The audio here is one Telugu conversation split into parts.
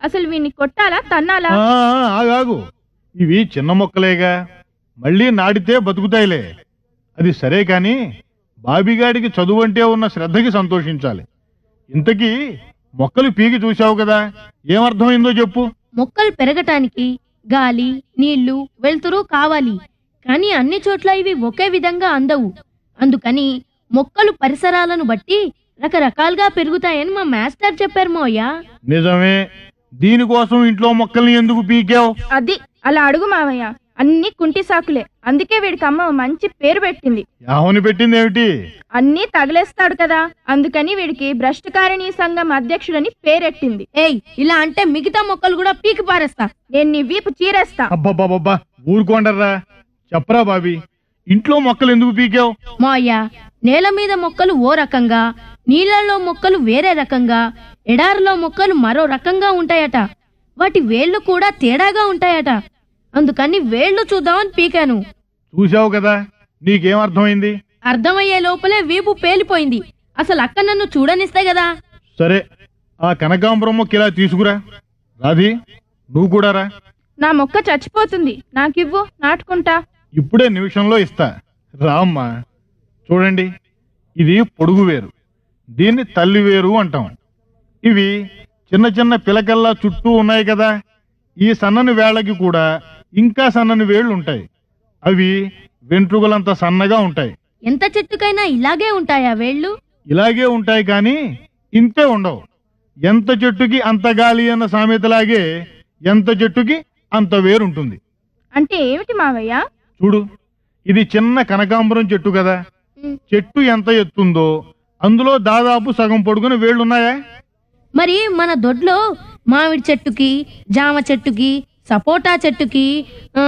అసలు వీడిని కొట్టాలా తన్నాలా ఆ, ఆ, ఆగు ఆగు ఇవి చిన్న మొక్కలేగా మళ్ళీ నాటితే బతుకుతాయిలే అది సరే కాని బాబిగాడికి చదువు అంటే ఉన్న శ్రద్ధకి సంతోషించాలి ఇంతకీ మొక్కలు పీకి చూశావు కదా ఏమర్థమైందో చెప్పు మొక్కలు పెరగటానికి గాలి నీళ్లు వెలుతురు కావాలి కానీ అన్ని చోట్ల ఇవి ఒకే విధంగా అందవు అందుకని మొక్కలు పరిసరాలను బట్టి రకరకాలుగా పెరుగుతాయని మా మాస్టర్ చెప్పారు మోయ్య నిజమే దీనికోసం ఇంట్లో మొక్కల్ని ఎందుకు పీకావు అది అలా అడుగు మావయ్య అన్ని కుంటి సాకులే అందుకే వీడికి అమ్మ మంచి పేరు పెట్టింది యావని పెట్టింది ఏమిటి అన్నీ తగిలేస్తాడు కదా అందుకని వీడికి భ్రష్టకారిణీ సంఘం అధ్యక్షుడని పేరెట్టింది ఏయ్ ఇలా అంటే మిగతా మొక్కలు కూడా పీకి పారేస్తా నేను నీ వీపు చీరేస్తా అబ్బబ్బబ్బబ్బా ఊరుకోండర్రా చెప్పరా బాబీ ఇంట్లో మొక్కలు ఎందుకు పీకావు మోయ్య నేల మీద మొక్కలు ఓ రకంగా నీళ్ళలో మొక్కలు వేరే రకంగా ఎడారిలో మొక్కలు మరో రకంగా ఉంటాయట వాటి వేళ్ళు కూడా తేడాగా ఉంటాయట అందుకని వేళ్ళు చూద్దామని పీకాను చూశావు కదా నీకేం అర్థమైంది అర్థమయ్యే లోపలే వీపు పేలిపోయింది అసలు అక్క నన్ను చూడనిస్తే కదా సరే ఆ కనకాంబరం మొక్క ఇలా తీసుకురా రాధి నువ్వు కూడా రా నా మొక్క చచ్చిపోతుంది నాకివ్వు నాటుకుంటా ఇప్పుడే నిమిషంలో ఇస్తా రామ్మా చూడండి ఇది పొడుగు వేరు దీన్ని తల్లి వేరు అంటాం ఇవి చిన్న చిన్న పిలకల్లా చుట్టూ ఉన్నాయి కదా ఈ సన్నని వేళ్ళకి కూడా ఇంకా సన్నని వేళ్ళు ఉంటాయి అవి వెంట్రుకలంత సన్నగా ఉంటాయి ఎంత చెట్టుకైనా ఇలాగే ఉంటాయా వేళ్ళు ఇలాగే ఉంటాయి కానీ ఇంతే ఉండవు ఎంత చెట్టుకి అంత గాలి అన్న సామెతలాగే ఎంత చెట్టుకి అంత వేరుంటుంది అంటే ఏమిటి మావయ్య చూడు ఇది చిన్న కనకాంబరం చెట్టు కదా చెట్టు ఎంత ఎత్తుందో అందులో దాదాపు సగం పొడుగున వేళ్ళున్నాయా మరి మన దొడ్లో మామిడి చెట్టుకి జామ చెట్టుకి సపోటా చెట్టుకి ఆ,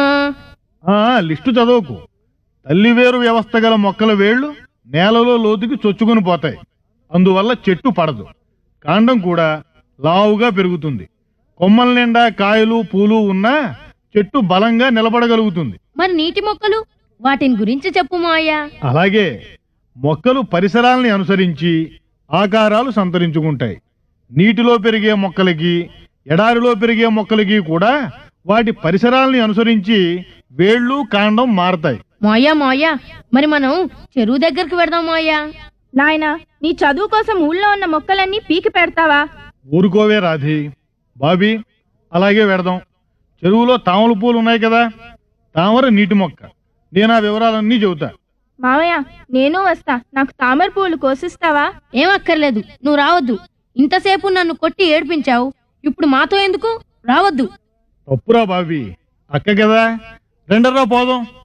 ఆ లిస్టు చదవకు తల్లివేరు వ్యవస్థ గల మొక్కల వేళ్ళు నేలలో లోతుకి చొచ్చుకుని పోతాయి అందువల్ల చెట్టు పడదు కాండం కూడా లావుగా పెరుగుతుంది కొమ్మల నిండా కాయలు పూలు ఉన్నా చెట్టు బలంగా నిలబడగలుగుతుంది మరి నీటి మొక్కలు వాటిని గురించి చెప్పు మాయా అలాగే మొక్కలు పరిసరాల్ని అనుసరించి ఆకారాలు సంతరించుకుంటాయి నీటిలో పెరిగే మొక్కలకి ఎడారిలో పెరిగే మొక్కలకి కూడా వాటి పరిసరాల్ని అనుసరించి వేళ్ళు కాండం మారతాయి మోయా మోయా మరి మనం చెరువు దగ్గరికి వెడదాం మోయా నాయనా నీ చదువు కోసం ఊళ్ళో ఉన్న మొక్కలన్నీ పీకి పెడతావా ఊరుకోవే రాధి బాబీ అలాగే వెడదాం చెరువులో తామర పూలు ఉన్నాయి కదా తామర నీటి మొక్క నేను ఆ వివరాలన్నీ చెబుతా మావయ్య నేను వస్తా నాకు తామర పువ్వులు కోసిస్తావా ఏం అక్కర్లేదు నువ్వు రావద్దు ఇంతసేపు నన్ను కొట్టి ఏడ్పించావు ఇప్పుడు మాతో ఎందుకు రావద్దు తప్పురా బాబీ అక్క కదా రెండర్రా పోదాం